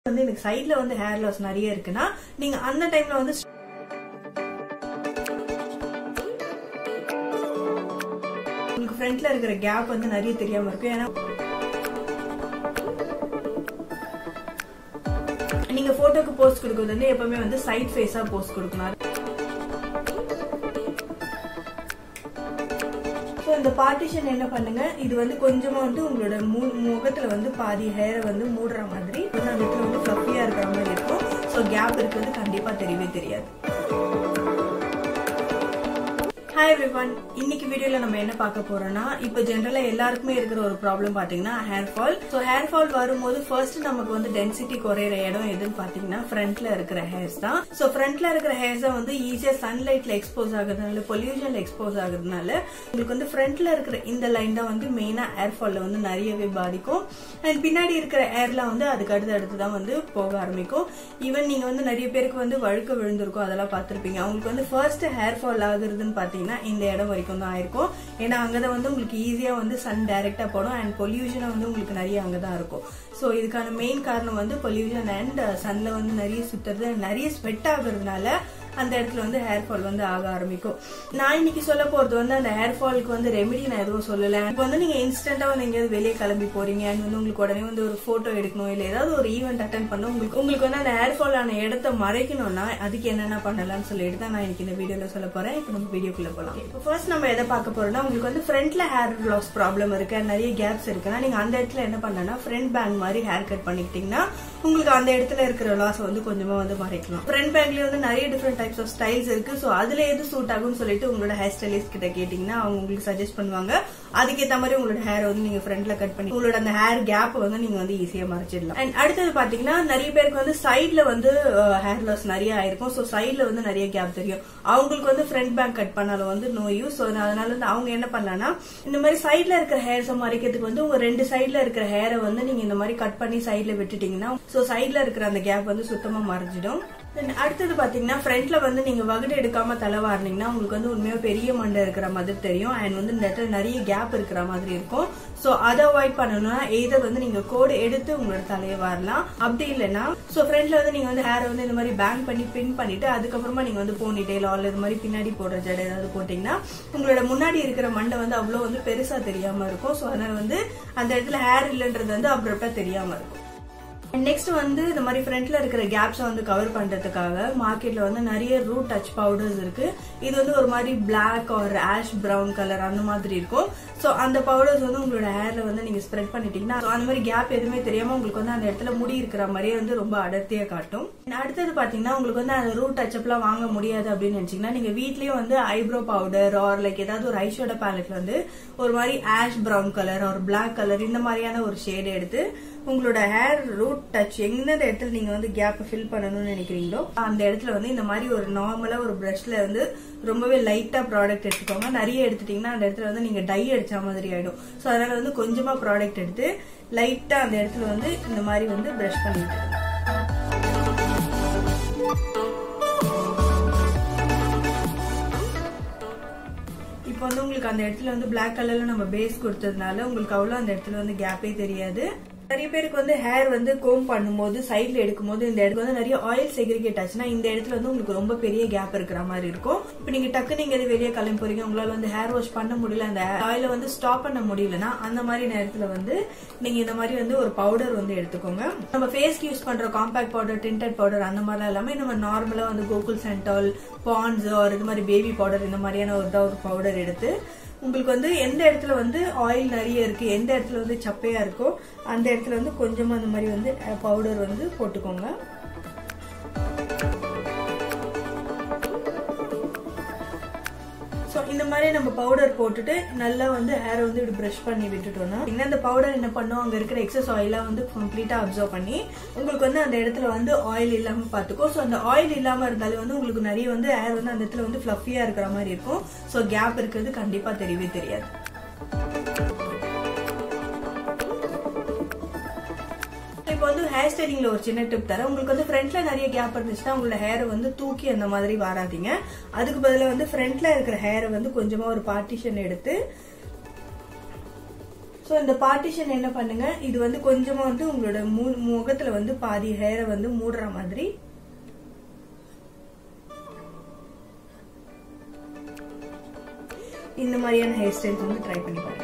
வந்து எனக்கு சைட்ல வந்து ஹேர் லாஸ் நிறைய இருக்குன்னா நீங்க அந்த டைம்ல வந்து உங்களுக்கு ஃப்ரண்ட்ல இருக்கிற கேப் வந்து நிறைய தெரியாம இருக்கும் ஏன்னா நீங்க போட்டோக்கு போஸ்ட் கொடுக்கறது வந்து எப்பவுமே வந்து சைட் ஃபேஸா போஸ்ட் கொடுக்கணும் ஸோ இந்த பார்ட்டிஷன் என்ன பண்ணுங்க இது வந்து கொஞ்சமா வந்து உங்களோட மு- முகத்துல வந்து பாதி ஹேரை வந்து மூடுற மாதிரி வந்து அந்த இடத்துல வந்து ஃப்ளஃபியா இருக்கிற மாதிரி இருக்கும் ஸோ கேப் இருக்கிறது கண்டிப்பா தெரியவே தெரியாது ஹாய் எவ்ரிவன் இன்னைக்கு வீடியோல நம்ம என்ன பார்க்க போறோம்னா இப்போ ஜென்ரலா எல்லாருக்குமே இருக்கிற ஒரு ப்ராப்ளம் பாத்தீங்கன்னா hair fall so hair fall வரும்போது ஃபர்ஸ்ட் நமக்கு வந்து டென்சிட்டி குறையிற இடம் எதுன்னு பாத்தீங்கன்னா ஃப்ரண்ட்ல இருக்கிற ஹேர்ஸ் தான் ஸோ ஃப்ரண்ட்ல இருக்கிற ஹேர்ஸ் தான் வந்து ஈஸியா சன்லைட்ல எக்ஸ்போஸ் ஆகுறதுனால பொல்யூஷன்ல எக்ஸ்போஸ் ஆகுறதுனால உங்களுக்கு வந்து ஃப்ரண்ட்ல இருக்கிற இந்த லைன் தான் வந்து மெயினா ஹேர் ஃபால்ல வந்து நிறையவே பாதிக்கும் அண்ட் பின்னாடி இருக்கிற ஹேர்லாம் வந்து அதுக்கு அடுத்து அடுத்து தான் வந்து போக ஆரம்பிக்கும் ஈவன் நீங்க வந்து நிறைய பேருக்கு வந்து வழுக்க விழுந்திருக்கும் அதெல்லாம் பார்த்திருப்பீங்க அவங்களுக்கு வந்து ஃபர்ஸ்ட் ஹேர் ஃபால் ஆகுறதுன்னு பாத்தீங்கன்னா இந்த இடம் வரைக்கும் தான் ஆயிருக்கும் ஏன்னா அங்கதான் வந்து உங்களுக்கு ஈஸியா வந்து சன் டைரக்டா போடும் அண்ட் பொல்யூஷன் வந்து உங்களுக்கு நிறைய அங்கதான் இருக்கும் ஸோ இதுக்கான மெயின் காரணம் வந்து பொல்யூஷன் அண்ட் சன்ல வந்து நிறைய சுத்துறது and நிறைய ஸ்வெட் ஆகுறதுனால அந்த இடத்துல வந்து ஹேர் ஃபால் வந்து ஆக ஆரம்பிக்கும் நான் இன்னைக்கு சொல்ல போறது வந்து அந்த ஹேர் ஃபாலுக்கு வந்து ரெமெடி நான் எதுவும் சொல்லல இப்போ வந்து நீங்க இன்ஸ்டன்டா வந்து எங்கேயாவது வெளியே கிளம்பி போறீங்க அண்ட் வந்து உங்களுக்கு உடனே வந்து ஒரு போட்டோ எடுக்கணும் இல்ல ஏதாவது ஒரு ஈவெண்ட் அட்டன் பண்ண உங்களுக்கு உங்களுக்கு வந்து அந்த ஹேர் ஃபால் ஆன இடத்த மறைக்கணும்னா அதுக்கு என்னென்ன பண்ணலாம்னு சொல்லிட்டு தான் நான் இன்னைக்கு இந்த வீடியோல சொல்ல போறேன் இப்போ நம்ம வீடியோக்குள்ள போலாம் இப்போ ஃபர்ஸ்ட் நம்ம எதை பார்க்க போறோம்னா உங்களுக்கு வந்து ஃப்ரண்ட்ல ஹேர் லாஸ் ப்ராப்ளம் இருக்கு and நிறைய கேப்ஸ் இருக்குன்னா நீங்க அந்த இடத்துல என்ன பண்ணனா ஃப்ரண்ட் பேங்க் மாதிரி ஹேர் கட் பண்ணிக்கிட்டீங்கன்னா உங்களுக்கு அந்த இடத்துல இருக்கிற லாஸ் வந்து கொஞ்சமா வந்து மறைக்கலாம் ஃப்ரண்ட் பேங்க்லயே வந்து நிறைய டிஃப்ரெண்ட் டைப்ஸ் ஆஃப் ஸ்டைல்ஸ் இருக்கு ஸோ அதுல எது சூட் ஆகும்னு சொல்லிட்டு உங்களோட ஹேர் ஸ்டைலிஸ்ட் கிட்ட கேட்டீங்கன்னா அவங்க உங்களுக்கு சஜஸ்ட் பண்ணுவாங்க அதுக்கேற்ற மாதிரி உங்களோட ஹேர் வந்து நீங்க ஃப்ரண்ட்ல கட் பண்ணி உங்களோட அந்த ஹேர் கேப் வந்து நீங்க வந்து ஈஸியா மறைச்சிடலாம் அண்ட் அடுத்தது பாத்தீங்கன்னா நிறைய பேருக்கு வந்து சைட்ல வந்து ஹேர் லாஸ் நிறைய ஆயிருக்கும் ஸோ சைட்ல வந்து நிறைய கேப் தெரியும் அவங்களுக்கு வந்து ஃப்ரண்ட் பேங்க் கட் பண்ணாலும் வந்து நோ யூஸ் ஸோ அதனால வந்து அவங்க என்ன பண்ணலாம்னா இந்த மாதிரி சைட்ல இருக்கிற ஹேர்ஸை மறைக்கிறதுக்கு வந்து உங்க ரெண்டு சைட்ல இருக்கிற ஹேரை வந்து நீங்க இந்த மாதிரி கட் பண்ணி சைட்ல விட்டுட்டீங்கன்னா ஸோ சைட்ல இருக்கிற அந்த கேப் வந்து சுத்தமா மறைஞ்சிடும் Then அடுத்தது பாத்தீங்கன்னா ஃப்ரண்ட்ல வந்து நீங்க வகுடு எடுக்காம தலை வாரினீங்கன்னா உங்களுக்கு வந்து உண்மையா பெரிய மண்டை இருக்கிற மாதிரி தெரியும் அண்ட் வந்து இந்த இடத்துல நிறைய கேப் இருக்கிற மாதிரி இருக்கும் சோ அதை அவாய்ட் பண்ணணும்னா எய்தர் வந்து நீங்க கோடு எடுத்து உங்களோட தலையை வாரலாம் அப்படி இல்லைன்னா சோ ஃப்ரண்ட்ல வந்து நீங்க வந்து ஹேரை வந்து இந்த மாதிரி பேங்க் பண்ணி பின் பண்ணிட்டு அதுக்கப்புறமா நீங்க வந்து போனி டெய்ல் ஆல் இது மாதிரி பின்னாடி போடுற ஜடை ஏதாவது போட்டீங்கன்னா உங்களோட முன்னாடி இருக்கிற மண்டை வந்து அவ்வளவு வந்து பெருசா தெரியாம இருக்கும் சோ அதனால வந்து அந்த இடத்துல ஹேர் இல்லைன்றது வந்து அப்ரப்டா தெரியாம இருக்கும் நெக்ஸ்ட் வந்து இந்த மாதிரி ஃப்ரண்ட்ல இருக்கிற கேப்ஸை வந்து கவர் பண்றதுக்காக மார்க்கெட்ல வந்து நிறைய ரூட் டச் பவுடர்ஸ் இருக்கு இது வந்து ஒரு மாதிரி black or ash brown colour அந்த மாதிரி இருக்கும் ஸோ அந்த பவுடர்ஸ் வந்து உங்களோட ஹேர்ல வந்து நீங்க ஸ்ப்ரெட் பண்ணிட்டீங்கன்னா so அந்த மாதிரி கேப் எதுவுமே தெரியாம உங்களுக்கு வந்து அந்த இடத்துல முடி இருக்கிற மாதிரியே வந்து ரொம்ப அடர்த்தியா காட்டும் அடுத்தது பாத்தீங்கன்னா உங்களுக்கு வந்து அந்த ரூட் டச்அப்லாம் வாங்க முடியாது அப்படின்னு நினைச்சீங்கன்னா நீங்க வீட்லயே வந்து ஐப்ரோ பவுடர் ஆர் லைக் ஏதாவது ஒரு ஐஷோட பேலட்ல வந்து ஒரு மாதிரி ash brown colour or black colour இந்த மாதிரியான ஒரு ஷேடு எடுத்து உங்களோட ஹேர் ரூட் டச் எந்த இடத்துல நீங்க வந்து கேப் ஃபில் பண்ணணும்னு நினைக்கிறீங்களோ அந்த இடத்துல வந்து இந்த மாதிரி ஒரு நார்மலா ஒரு பிரஷ்ல வந்து ரொம்பவே லைட்டா ப்ராடக்ட் எடுத்துக்கோங்க நிறைய எடுத்துட்டீங்கன்னா அந்த இடத்துல வந்து நீங்க டை அடிச்ச மாதிரி ஆயிடும் ஸோ அதனால வந்து கொஞ்சமா ப்ராடக்ட் எடுத்து லைட்டா அந்த இடத்துல வந்து இந்த மாதிரி வந்து பிரஷ் பண்ணிட்டு இப்போ வந்து உங்களுக்கு அந்த இடத்துல வந்து Black கலர்ல நம்ம பேஸ் கொடுத்ததுனால உங்களுக்கு அவ்வளவு அந்த இடத்துல வந்து கேப்பே தெரியாது நிறைய பேருக்கு வந்து ஹேர் வந்து கோம் பண்ணும்போது சைட்ல எடுக்கும்போது இந்த இடத்துல வந்து நிறைய ஆயில் செக்ரிகேட் ஆச்சுன்னா இந்த இடத்துல வந்து உங்களுக்கு ரொம்ப பெரிய கேப் இருக்கிற மாதிரி இருக்கும் இப்போ நீங்க டக்கு நீங்க எது வெளியே கிளம்பி போறீங்க உங்களால வந்து ஹேர் வாஷ் பண்ண முடியல அந்த ஆயில வந்து ஸ்டாப் பண்ண முடியலன்னா அந்த மாதிரி நேரத்துல வந்து நீங்க இந்த மாதிரி வந்து ஒரு பவுடர் வந்து எடுத்துக்கோங்க நம்ம ஃபேஸ்க்கு யூஸ் பண்ற காம்பாக்ட் பவுடர் டிண்டட் பவுடர் அந்த மாதிரிலாம் எல்லாமே நம்ம நார்மலா வந்து கோகுல் சென்டால் பான்ஸ் ஒரு இது மாதிரி பேபி பவுடர் இந்த மாதிரியான ஒரு ஒரு பவுடர் எடுத்து உங்களுக்கு வந்து எந்த இடத்துல வந்து ஆயில் நிறைய இருக்கு எந்த இடத்துல வந்து சப்பையா இருக்கோ அந்த இடத்துல வந்து கொஞ்சமா அந்த மாதிரி வந்து பவுடர் வந்து போட்டுக்கோங்க ஸோ இந்த மாதிரி நம்ம பவுடர் போட்டுட்டு நல்லா வந்து ஹேரை வந்து இப்படி ப்ரஷ் பண்ணி விட்டுட்டோம்னா இன்னும் அந்த பவுடர் என்ன பண்ணும் அங்க இருக்கிற எக்ஸஸ் ஆயிலாம் வந்து கம்ப்ளீட்டா அப்சர்வ் பண்ணி உங்களுக்கு வந்து அந்த இடத்துல வந்து ஆயில் இல்லாம பாத்துக்கோ ஸோ அந்த ஆயில் இல்லாம இருந்தாலும் வந்து உங்களுக்கு நிறைய வந்து ஹேர் வந்து அந்த இடத்துல வந்து ஃபிளஃபியா இருக்கிற மாதிரி இருக்கும் ஸோ கேப் இருக்கிறது கண்டிப்பா தெரியவே தெரியாது இப்போ வந்து ஹேர் ஸ்டைலிங்ல ஒரு சின்ன டிப் தரேன் உங்களுக்கு வந்து ஃப்ரண்ட்ல நிறைய கேப் இருந்துச்சுன்னா உங்களோட ஹேரை வந்து தூக்கி அந்த மாதிரி வராதீங்க அதுக்கு பதிலாக வந்து ஃப்ரண்ட்ல இருக்கிற ஹேரை வந்து கொஞ்சமா ஒரு பார்ட்டிஷன் எடுத்து ஸோ ஸோ இந்த பார்ட்டிஷன் என்ன பண்ணுங்க இது வந்து கொஞ்சமா வந்து உங்களோட மு- முகத்துல வந்து பாதி ஹேரை வந்து மூடுற மாதிரி இந்த மாதிரியான ஹேர் ஸ்டைல்ஸ் வந்து ட்ரை பண்ணி பாருங்க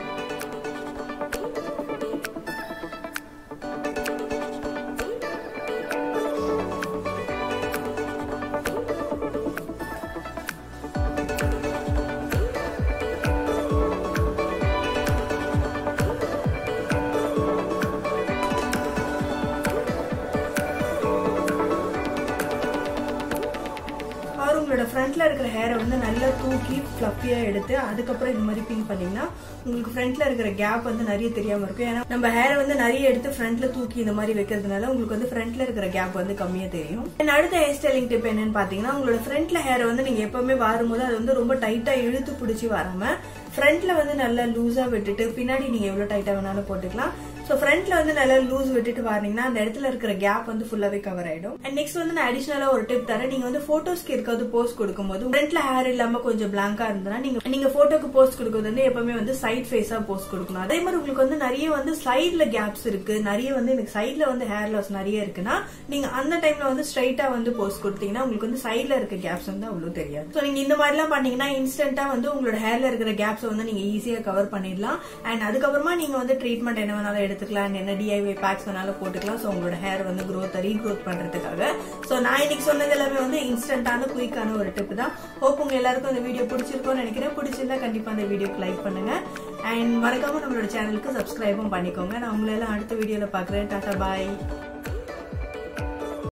ஆர் உங்களோட ஃப்ரண்ட்ல இருக்கிற ஹேரை வந்து நல்லா தூக்கி ஃப்ளஃபியா எடுத்து அதுக்கப்புறம் இந்த மாதிரி பின் பண்ணீங்கன்னா உங்களுக்கு ஃப்ரண்ட்ல இருக்கிற கேப் வந்து நிறைய தெரியாம இருக்கும் ஏன்னா நம்ம ஹேரை வந்து நிறைய எடுத்து ஃப்ரண்ட்ல தூக்கி இந்த மாதிரி வைக்கிறதுனால உங்களுக்கு வந்து ஃப்ரண்ட்ல இருக்கிற கேப் வந்து கம்மியா தெரியும் And அடுத்த ஹேர் ஸ்டைலிங் டிப் என்னன்னு பாத்தீங்கன்னா உங்களோட ஃப்ரண்ட்ல ஹேரை வந்து நீங்க எப்பவுமே வாரும்போது அது வந்து ரொம்ப டைட்டா இழுத்து பிடிச்சி வராம ஃப்ரண்ட்ல வந்து நல்லா லூஸா விட்டுட்டு பின்னாடி நீங்க எவ்வளவு டைட்டா வேணாலும் போட்டுக்கலாம் சோ ஃப்ரண்ட்ல வந்து நல்லா லூஸ் விட்டுட்டு வாரினீங்கன்னா அந்த இடத்துல இருக்கிற கேப் வந்து ஃபுல்லாவே கவர் ஆயிடும் அண்ட் நெக்ஸ்ட் வந்து நான் அடிஷனலா ஒரு டிப் தரேன் நீங்க வந்து போட்டோஸ்க்கு இருக்காது போஸ்ட் கொடுக்கும்போது ஃப்ரண்ட்ல ஹேர் இல்லாம கொஞ்சம் பிளாங்கா இருந்ததுன்னா நீங்க நீங்க போட்டோக்கு போஸ்ட் கொடுக்குறது வந்து எப்பவுமே வந்து சைட் ஃபேஸா போஸ்ட் கொடுக்கணும் அதே மாதிரி உங்களுக்கு வந்து நிறைய வந்து சைட்ல கேப்ஸ் இருக்கு நிறைய வந்து எனக்கு சைட்ல வந்து ஹேர் லாஸ் நிறைய இருக்குன்னா நீங்க அந்த டைம்ல வந்து ஸ்ட்ரைட்டா வந்து போஸ்ட் கொடுத்தீங்கன்னா உங்களுக்கு வந்து சைட்ல இருக்க கேப்ஸ் வந்து அவ்வளவு தெரியாது சோ நீங்க இந்த மாதிரி எல்லாம் பண்ணீங்கன்னா இன்ஸ்டன்டா வந்து உங்களோட ஹேர்ல இருக்கிற கேப்ஸ் வந்து நீங்க ஈஸியா கவர் பண்ணிடலாம் அண்ட் அதுக்கப்புறமா நீங்க வந்து ட்ரீட்மெண்ட் என்ன வேணாலும் எடுத்துக்கலாம் and என்ன டிஐவை பேக்ஸ் வேணாலும் போட்டுக்கலாம் ஸோ உங்களோட ஹேர் வந்து growth ரீக்ரோத் பண்றதுக்காக ஸோ நான் இன்னைக்கு சொன்னது எல்லாமே வந்து இன்ஸ்டன்டான குயிக்கான ஒரு டிப் தான் ஹோப் உங்க எல்லாருக்கும் இந்த வீடியோ பிடிச்சிருக்கும்னு நினைக்கிறேன் பிடிச்சிருந்தா கண்டிப்பா அந்த வீடியோக்கு லைக் பண்ணுங்க அண்ட் மறக்காம நம்மளோட சேனலுக்கு சப்ஸ்கிரைபும் பண்ணிக்கோங்க நான் உங்களை எல்லாம் அடுத்த வீடியோல பாக்குறேன் டாடா பாய்